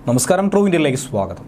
നമസ്കാരം ട്രൂ ഇന്ത്യയിലേക്ക് സ്വാഗതം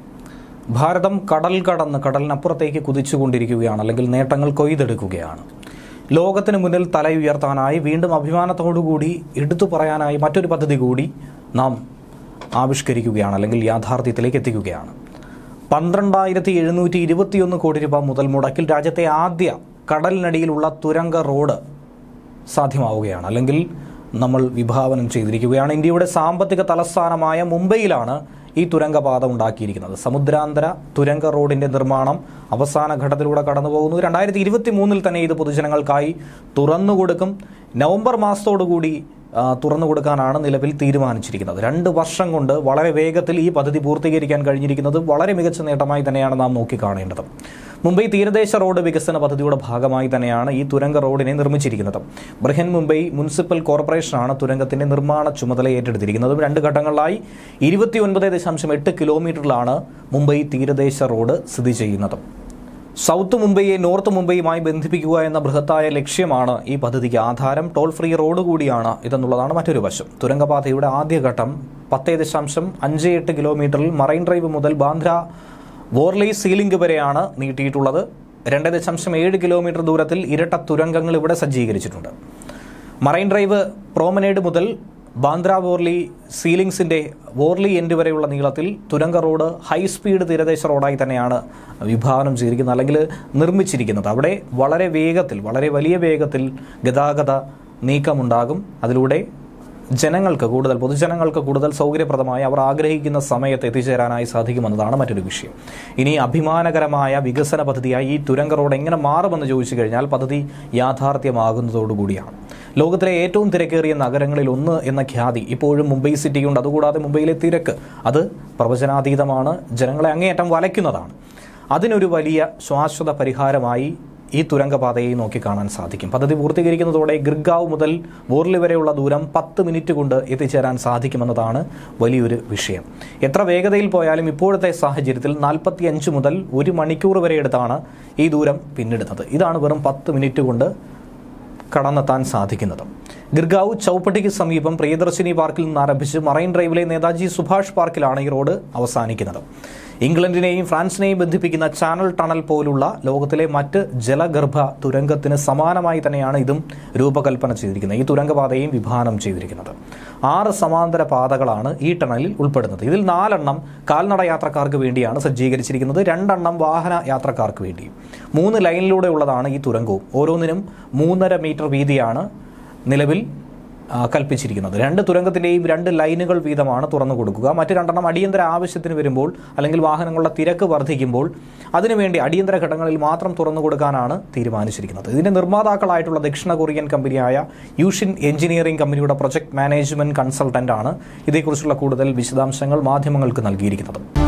ഭാരതം കടൽ കടന്ന് കടലിനപ്പുറത്തേക്ക് കുതിച്ചുകൊണ്ടിരിക്കുകയാണ് അല്ലെങ്കിൽ നേട്ടങ്ങൾ കൊയ്തെടുക്കുകയാണ് ലോകത്തിന് മുന്നിൽ തലയുയർത്താനായി വീണ്ടും അഭിമാനത്തോടുകൂടി എടുത്തു പറയാനായി മറ്റൊരു പദ്ധതി കൂടി നാം ആവിഷ്കരിക്കുകയാണ് അല്ലെങ്കിൽ യാഥാർത്ഥ്യത്തിലേക്ക് എത്തിക്കുകയാണ് പന്ത്രണ്ടായിരത്തി എഴുന്നൂറ്റി ഇരുപത്തിയൊന്ന് കോടി രൂപ മുതൽ മുടക്കിൽ രാജ്യത്തെ ആദ്യ കടലിനടിയിലുള്ള തുരങ്ക റോഡ് സാധ്യമാവുകയാണ് അല്ലെങ്കിൽ നമ്മൾ വിഭാവനം ചെയ്തിരിക്കുകയാണ് ഇന്ത്യയുടെ സാമ്പത്തിക തലസ്ഥാനമായ മുംബൈയിലാണ് ഈ തുരങ്കപാത ഉണ്ടാക്കിയിരിക്കുന്നത് സമുദ്രാന്തര തുരങ്ക റോഡിന്റെ നിർമ്മാണം അവസാന ഘട്ടത്തിലൂടെ കടന്നു പോകുന്നു രണ്ടായിരത്തി ഇരുപത്തി മൂന്നിൽ തന്നെ ഇത് പൊതുജനങ്ങൾക്കായി തുറന്നുകൊടുക്കും നവംബർ മാസത്തോടുകൂടി ആ, തുറന്നു കൊടുക്കാനാണ് നിലവിൽ തീരുമാനിച്ചിരിക്കുന്നത് രണ്ട് വർഷം കൊണ്ട് വളരെ വേഗത്തിൽ ഈ പദ്ധതി പൂർത്തീകരിക്കാൻ കഴിഞ്ഞിരിക്കുന്നത് വളരെ മികച്ച നേട്ടമായി തന്നെയാണ് നാം നോക്കിക്കാണേണ്ടത് മുംബൈ തീരദേശ റോഡ് വികസന പദ്ധതിയുടെ ഭാഗമായി തന്നെയാണ് ഈ തുരങ്ക റോഡിനെ നിർമ്മിച്ചിരിക്കുന്നത് ബൃഹൻ മുംബൈ മുനിസിപ്പൽ കോർപ്പറേഷനാണ് തുരങ്കത്തിന്റെ നിർമ്മാണ ചുമതല ഏറ്റെടുത്തിരിക്കുന്നത് രണ്ട് ഘട്ടങ്ങളിലായി ഇരുപത്തിയൊൻപത് ദശാംശം എട്ട് കിലോമീറ്ററിലാണ് മുംബൈ തീരദേശ റോഡ് സ്ഥിതി ചെയ്യുന്നത് സൗത്ത് മുംബൈയെ നോർത്ത് മുംബൈയുമായി ബന്ധിപ്പിക്കുക എന്ന ബൃഹത്തായ ലക്ഷ്യമാണ് ഈ പദ്ധതിക്ക് ആധാരം ടോൾ ഫ്രീ റോഡ് കൂടിയാണ് ഇതെന്നുള്ളതാണ് മറ്റൊരു വശം തുരങ്കപാതയുടെ ആദ്യഘട്ടം പത്തേ ദശാംശം അഞ്ച് എട്ട് കിലോമീറ്ററിൽ മറൈൻ ഡ്രൈവ് മുതൽ ബാന്ദ്ര വോർലി സീലിംഗ് വരെയാണ് നീട്ടിയിട്ടുള്ളത് രണ്ട് ദശാംശം ഏഴ് കിലോമീറ്റർ ദൂരത്തിൽ ഇരട്ട തുരങ്കങ്ങൾ ഇവിടെ സജ്ജീകരിച്ചിട്ടുണ്ട് മറൈൻ ഡ്രൈവ് പ്രോമനേഡ് മുതൽ ബാന്ദ്ര വോർലി സീലിംഗ്സിന്റെ വോർലി എൻഡ് വരെയുള്ള നീളത്തിൽ തുരങ്ക റോഡ് ഹൈ സ്പീഡ് തീരദേശ റോഡായി തന്നെയാണ് വിഭാവനം ചെയ്തിരിക്കുന്നത് അല്ലെങ്കിൽ നിർമ്മിച്ചിരിക്കുന്നത് അവിടെ വളരെ വേഗത്തിൽ വളരെ വലിയ വേഗത്തിൽ ഗതാഗത നീക്കമുണ്ടാകും അതിലൂടെ ജനങ്ങൾക്ക് കൂടുതൽ പൊതുജനങ്ങൾക്ക് കൂടുതൽ സൗകര്യപ്രദമായി അവർ ആഗ്രഹിക്കുന്ന സമയത്ത് എത്തിച്ചേരാനായി സാധിക്കുമെന്നതാണ് മറ്റൊരു വിഷയം ഇനി അഭിമാനകരമായ വികസന പദ്ധതിയായി ഈ തുരങ്ക റോഡ് എങ്ങനെ മാറുമെന്ന് ചോദിച്ചു കഴിഞ്ഞാൽ പദ്ധതി യാഥാർത്ഥ്യമാകുന്നതോടുകൂടിയാണ് ലോകത്തിലെ ഏറ്റവും തിരക്കേറിയ നഗരങ്ങളിൽ ഒന്ന് എന്ന ഖ്യാതി ഇപ്പോഴും മുംബൈ സിറ്റിയുണ്ട് അതുകൂടാതെ മുംബൈയിലെ തിരക്ക് അത് പ്രവചനാതീതമാണ് ജനങ്ങളെ അങ്ങേയറ്റം വലയ്ക്കുന്നതാണ് അതിനൊരു വലിയ ശാശ്വത പരിഹാരമായി ഈ തുരങ്കപാതയെ നോക്കിക്കാണാൻ സാധിക്കും പദ്ധതി പൂർത്തീകരിക്കുന്നതോടെ ഗിർഗാവ് മുതൽ ബോർലി വരെയുള്ള ദൂരം പത്ത് മിനിറ്റ് കൊണ്ട് എത്തിച്ചേരാൻ സാധിക്കുമെന്നതാണ് വലിയൊരു വിഷയം എത്ര വേഗതയിൽ പോയാലും ഇപ്പോഴത്തെ സാഹചര്യത്തിൽ നാൽപ്പത്തി അഞ്ച് മുതൽ ഒരു മണിക്കൂർ വരെ എടുത്താണ് ഈ ദൂരം പിന്നിടുന്നത് ഇതാണ് വെറും പത്ത് മിനിറ്റ് കൊണ്ട് കടന്നെത്താൻ സാധിക്കുന്നത് ഗിർഗാവ് ചൌപ്പട്ടിക്ക് സമീപം പ്രിയദർശിനി പാർക്കിൽ നിന്ന് ആരംഭിച്ച് മറൈൻ ഡ്രൈവിലെ നേതാജി സുഭാഷ് പാർക്കിലാണ് ഈ റോഡ് അവസാനിക്കുന്നത് ഇംഗ്ലണ്ടിനെയും ഫ്രാൻസിനെയും ബന്ധിപ്പിക്കുന്ന ചാനൽ ടണൽ പോലുള്ള ലോകത്തിലെ മറ്റ് ജലഗർഭ തുരങ്കത്തിന് സമാനമായി തന്നെയാണ് ഇതും രൂപകൽപ്പന ചെയ്തിരിക്കുന്നത് ഈ തുരങ്കപാതയും വിഭാവനം ചെയ്തിരിക്കുന്നത് ആറ് സമാന്തര പാതകളാണ് ഈ ടണലിൽ ഉൾപ്പെടുന്നത് ഇതിൽ നാലെണ്ണം കാൽനട യാത്രക്കാർക്ക് വേണ്ടിയാണ് സജ്ജീകരിച്ചിരിക്കുന്നത് രണ്ടെണ്ണം വാഹന യാത്രക്കാർക്ക് വേണ്ടിയും മൂന്ന് ലൈനിലൂടെ ഉള്ളതാണ് ഈ തുരങ്കവും ഓരോന്നിനും മൂന്നര മീറ്റർ വീതിയാണ് നിലവിൽ ആ, കൽപ്പിച്ചിരിക്കുന്നത് രണ്ട് തുരങ്കത്തിൻ്റെയും രണ്ട് ലൈനുകൾ വീതമാണ് തുറന്നു കൊടുക്കുക മറ്റ് രണ്ടെണ്ണം അടിയന്തര ആവശ്യത്തിന് വരുമ്പോൾ അല്ലെങ്കിൽ വാഹനങ്ങളുടെ തിരക്ക് വർദ്ധിക്കുമ്പോൾ അതിനുവേണ്ടി അടിയന്തര ഘട്ടങ്ങളിൽ മാത്രം തുറന്നു കൊടുക്കാനാണ് തീരുമാനിച്ചിരിക്കുന്നത് ഇതിന്റെ നിർമ്മാതാക്കളായിട്ടുള്ള ദക്ഷിണ കൊറിയൻ കമ്പനിയായ യൂഷിൻ എഞ്ചിനീയറിംഗ് കമ്പനിയുടെ പ്രൊജക്ട് മാനേജ്മെന്റ് കൺസൾട്ടന്റ് ആണ് ഇതേക്കുറിച്ചുള്ള കൂടുതൽ വിശദാംശങ്ങൾ മാധ്യമങ്ങൾക്ക് നൽകിയിരിക്കുന്നത്